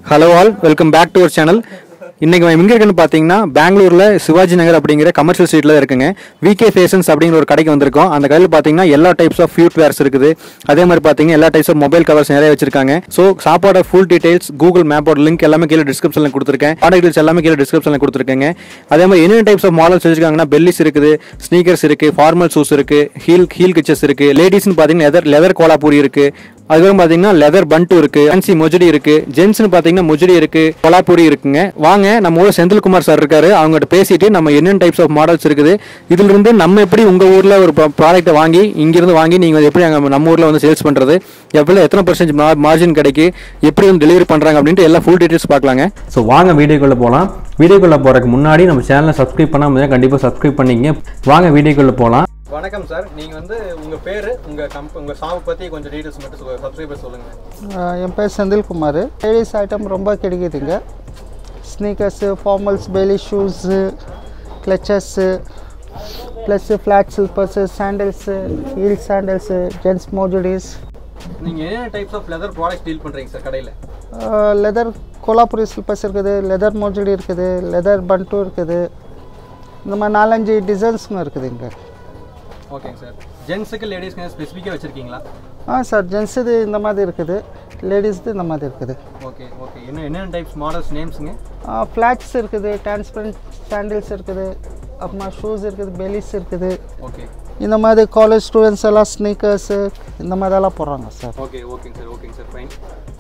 hello all welcome back to our channel இன்னைக்கு நம்ம எங்க இருக்குன்னு பார்த்தீங்கன்னா பெங்களூர்ல சிவாஜி நகர் அப்படிங்கிற கமர்ஷியல் ஸ்ட்ரீட்ல இருக்குங்க விகே ஃபேஷன்ஸ் அப்படிங்கிற ஒரு கடைக்கு வந்திருக்கோம் அந்த கடையில் பார்த்தீங்கன்னா எல்லா டைப்ஸ் ஆஃப் ஃபியூட் வேர்ஸ் இருக்குது அதே மாதிரி பார்த்தீங்கன்னா எல்லா டைப்ஸ் ஆஃப் மொபைல் கவர்ஸ் நிறைய வச்சிருக்காங்க ஸோ சாப்பாட ஃபுல் டீடைல்ஸ் கூகுள் மேப்போட லிங்க் எல்லாமே கீழே டிஸ்கிரிப்ஷனில் கொடுத்துருக்கேன் ப்ராடக்ட் டீல்ஸ் எல்லாமே கீழே டிஸ்கிரிப்ஷனில் கொடுத்துருக்கேங்க அதே மாதிரி என்னென்ன டைப்ஸ் ஆஃப் மாடல்ஸ் வச்சிருக்காங்கன்னா பெல்லிஸ் இருக்குது ஸ்னீக்கர்ஸ் இருக்கு ஃபார்மல் ஷூஸ் இருக்கு ஹீல் ஹீல் கிச்சஸ் இருக்கு லேடிஸ்னு பார்த்தீங்கன்னா லெதர் லெதர் கோலாப்பூரி இருக்கு அதுக்கப்புறம் பார்த்தீங்கன்னா லெதர் பண்டு இருக்கு ஃபேன்சி மொஜடி இருக்கு ஜென்ஸ்னு பார்த்தீங்கன்னா மொஜடி இருக்கு கொலாப்பூரி இருக்குங்க வாங்க நம்ம ஊர் செந்தில்குமார் சார் இருக்காரு அவங்ககிட்ட பேசிட்டு நம்ம என்னென்ன டைப்ஸ் ஆஃப் மாடல்ஸ் இருக்குது இதுல இருந்து நம்ம எப்படி உங்க ஊர்ல ஒரு ப்ராடக்ட்டை வாங்கி இங்கிருந்து வாங்கி நீங்க எப்படி அங்க நம்ம ஊர்ல வந்து சேல்ஸ் பண்றது எவ்வளவு எத்தனை பர்சன்டேஜ் மார்ஜின் கிடைக்கு எப்படி வந்து டெலிவரி பண்றாங்க அப்படின்ட்டு எல்லா ஃபுல் டீடைல்ஸ் பார்க்கலாங்க ஸோ வாங்க வீடியோக்குள்ளே போகலாம் வீடியோக்குள்ளே போகிறதுக்கு முன்னாடி நம்ம சேனலை சப்ஸ்கிரைப் பண்ணாமல் கண்டிப்பாக சப்ஸ்கிரைப் பண்ணிங்க வாங்க வீடியோக்குள்ளே போகலாம் வணக்கம் சார் நீங்க வந்து உங்க பேரு உங்க கம்ப உங்க ஷாப் பத்தி கொஞ்சம் டீடைல்ஸ் மட்டும் சப்ஸ்கிரைபர் சொல்லுங்க ஆஹ் என் பேர் செந்தில்குமார் லேடிஸ் ஐட்டம் ரொம்ப கிடைக்குதுங்க sneakers formals belly shoes clutches plus flat slippers sandals heel sandals gents மோஜடிஸ் நீங்க என்னென்ன types of leather product deal பண்றீங்க சார் கடையில லெதர் கோலாபுரி ஸ்லிப்பர்ஸ் இருக்குது லெதர் மோஜடி இருக்குது லெதர் பண்டு இருக்குது இந்த மாதிரி நாலஞ்சு டிசைன்ஸுங்க இருக்குது இங்கே ஓகேங்க சார் ஜென்ஸுக்கு லேடிஸ்க்கு ஸ்பெசிஃபிக்காக வச்சிருக்கீங்களா ஆ சார் ஜென்ஸுது இந்த மாதிரி இருக்குது லேடிஸ்து இந்த மாதிரி இருக்குது ஓகே ஓகே என்ன என்னென்ன டைப்ஸ் மாடல்ஸ் நேம்ஸுங்க ஃப்ளாட்ஸ் இருக்குது டிரான்ஸ்பரண்ட் சாண்டில்ஸ் இருக்குது அப்புறமா ஷூஸ் இருக்குது பெலிஸ் இருக்குது ஓகே இந்த மாதிரி காலேஜ் ஸ்டூடெண்ட்ஸ் எல்லாம் ஸ்னீக்கர்ஸு இந்த மாதிரியெல்லாம் போடுறாங்க சார் ஓகே ஓகேங்க சார் ஓகேங்க சார் ஃபைன்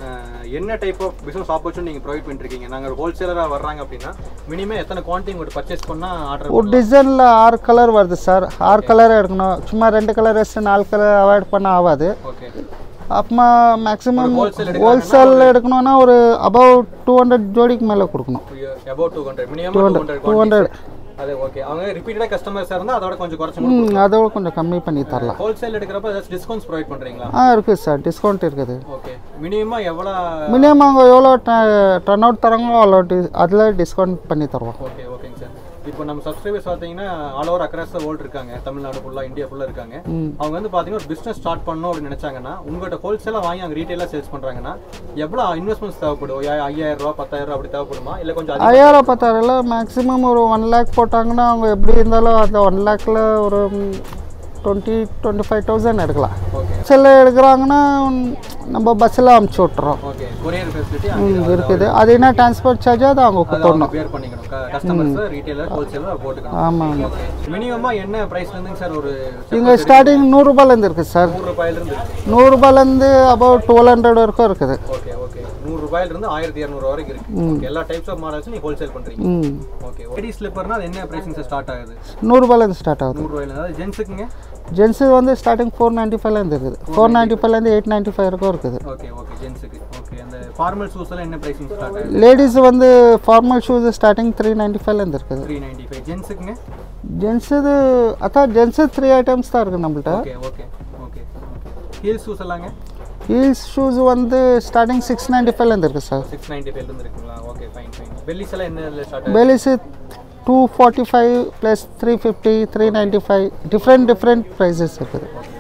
என்ன டைப் ஆஃப் பிஸ்னஸ் ஆப்பர்ச்சுனிட்டி நீங்கள் ப்ரொவைட் பண்ணிருக்கீங்க நாங்கள் ஒரு ஹோல்சேலராக வர்றாங்க அப்படின்னா மினிமம் எத்தனை குவான்டிட்டி உங்களுக்கு பர்ச்சேஸ் பண்ணால் ஆர்டர் ஒரு டிசைனில் ஆறு கலர் வருது சார் ஆறு கலர் எடுக்கணும் சும்மா ரெண்டு கலர் வச்சு நாலு கலர் அவாய்ட் பண்ண ஆகாது ஓகே அப்புறமா மேக்ஸிமம் wholesale ஹோல்சேல் எடுக்கணும்னா ஒரு அபவ் டூ ஹண்ட்ரட் ஜோடிக்கு மேலே கொடுக்கணும் about two hundred minimum two hundred two hundred அது ஓகே அவங்க ரிப்பீட்டடாக கஸ்டமர்ஸாக இருந்தால் அதோட கொஞ்சம் குறைச்சி ம் அதோட கொஞ்சம் கம்மி பண்ணி தரலாம் ஹோல்சேல் எடுக்கிறப்ப ஏதாச்சும் டிஸ்கவுண்ட்ஸ் ப்ரொவைட் பண்ணுறீங்களா ஆ இருக்குது சார் டிஸ்கவுண்ட் இருக்குது ஓகே மினிமம் எவ்வளோ மினிமம் அவங்க எவ்வளோ டர்ன் அவுட் தராங்களோ அவ்வளோ டி அதில் டிஸ்கவுண்ட் பண்ணி தருவோம் ஓகே ஓகேங்க சார் இப்போ நம்ம சப்ஸ்கிரைபர்ஸ் பார்த்தீங்கன்னா ஆல் ஓவர் அக்ராஸ் வேர்ல்டு இருக்காங்க தமிழ்நாடு ஃபுல்லாக இந்தியா ஃபுல்லாக இருக்காங்க அவங்க வந்து பார்த்தீங்கன்னா ஒரு பிஸ்னஸ் ஸ்டார்ட் பண்ணணும் அப்படின்னு நினைச்சாங்கன்னா உங்கள்கிட்ட ஹோல்சேலாக வாங்கி அங்கே ரீட்டெயிலாக சேல்ஸ் பண்ணுறாங்கன்னா எவ்வளோ இன்வெஸ்ட்மெண்ட்ஸ் தேவைப்படும் ஐயா- ஐயாயிரம் ரூபா பத்தாயிரம் ரூபா அப்படி தேவைப்படுமா இல்லை கொஞ்சம் அதிகம் ஐயாயிரம் பத்தாயிரம்ல மேக்ஸிமம் ஒரு ஒன் லேக் போட்டாங்கன்னா அவங்க எப்படி இருந்தாலும் அந்த ஒன் லேக்கில் ஒரு டுவெண்ட்டி டுவெண்ட்டி ஃபைவ் தௌசண்ட் எடுக்கலாம் ஓகே சில எடுக்கிறாங்கன்னா ம், நம்ம பஸ்ஸில் அமுச்சு விட்றோம் ஓகே கொரியர் ஃபெசிலிட்டி ம், இருக்குது அது என்ன டிரான்ஸ்போர்ட் சார்ஜ் அது அவங்க கொடுத்துடணும் பேர் பண்ணிக்கணும் கஸ்டமர்ஸ் ரீட்டெயிலர் ஹோல்சேலர் போட்டுக்கணும் ஆமாங்க ஓகே மினிமமாக என்ன ப்ரைஸ்லேருந்துங்க சார் ஒரு இங்கே ஸ்டார்டிங் நூறுரூபாலேருந்து இருக்குது சார் நூறு ரூபாயிலிருந்து இருக்கு நூறுரூபாலேருந்து அபவுட் டுவெல் ஹண்ட்ரட் வரைக்கும் இருக்குது ஓகே ஓகே நூறு ரூபாயிலிருந்து ஆயிரத்தி இரநூறு வரைக்கும் இருக்கு ஓகே எல்லா டைப்ஸ் ஆஃப் மாடல்ஸ் நீ ஹோல்சேல் பண்றீங்க ம் ஓகே லேடி ஸ்லிப்பர்னா அது என்ன பிரைசிங் ஸ்டார்ட் ஆகுது நூறுரூபாலேருந்து ஸ்டார்ட் ஆகுது நூறு ரூபாயில அதாவது ஜென்ஸுக்குங்க ஜென்ஸு வந்து ஸ்டார்டிங் ஃபோர் நைன்ட்டி ஃபைவ்லேருந்து இருக்குது ஃபோர் நைன்ட்டி ஃபைவ்லேருந்து எயிட் நைன்ட்டி ஃபைவ் வரைக்கும் இருக்குது ஓகே ஓகே ஜென்ஸுக்கு ஓகே அந்த ஃபார்மல் ஷூஸ் எல்லாம் என்ன பிரைசிங் ஸ்டார்ட் ஆகுது லேடிஸ் வந்து formal shoes starting three ninety ஃபைவ்லேருந்து இருக்குது த்ரீ நைன்டி ஃபைவ் ஜென்ஸுக்குங்க ஜென்ஸுது அதான் ஜென்ஸு த்ரீ ஐட்டம்ஸ் தான் இருக்குது நம்மள்ட்ட okay okay okay heel shoes எல்லாங்க ஹீல்ஸ் ஷூஸ் வந்து ஸ்டார்டிங் சிக்ஸ் நைன்ட்டி ஃபைவ்லேருந்து இருக்குது சார் சிக்ஸ் நைன்டி ஃபைவ்லேருந்து இருக்குங்களா ஓகே ஃபைன் ஃபைன் பெல்லிஸ் எல்லாம் என்ன ஸ்டார்ட் ஆகுது bellies two forty five plus three fifty three ninety five different different prices இருக்குது ஓகே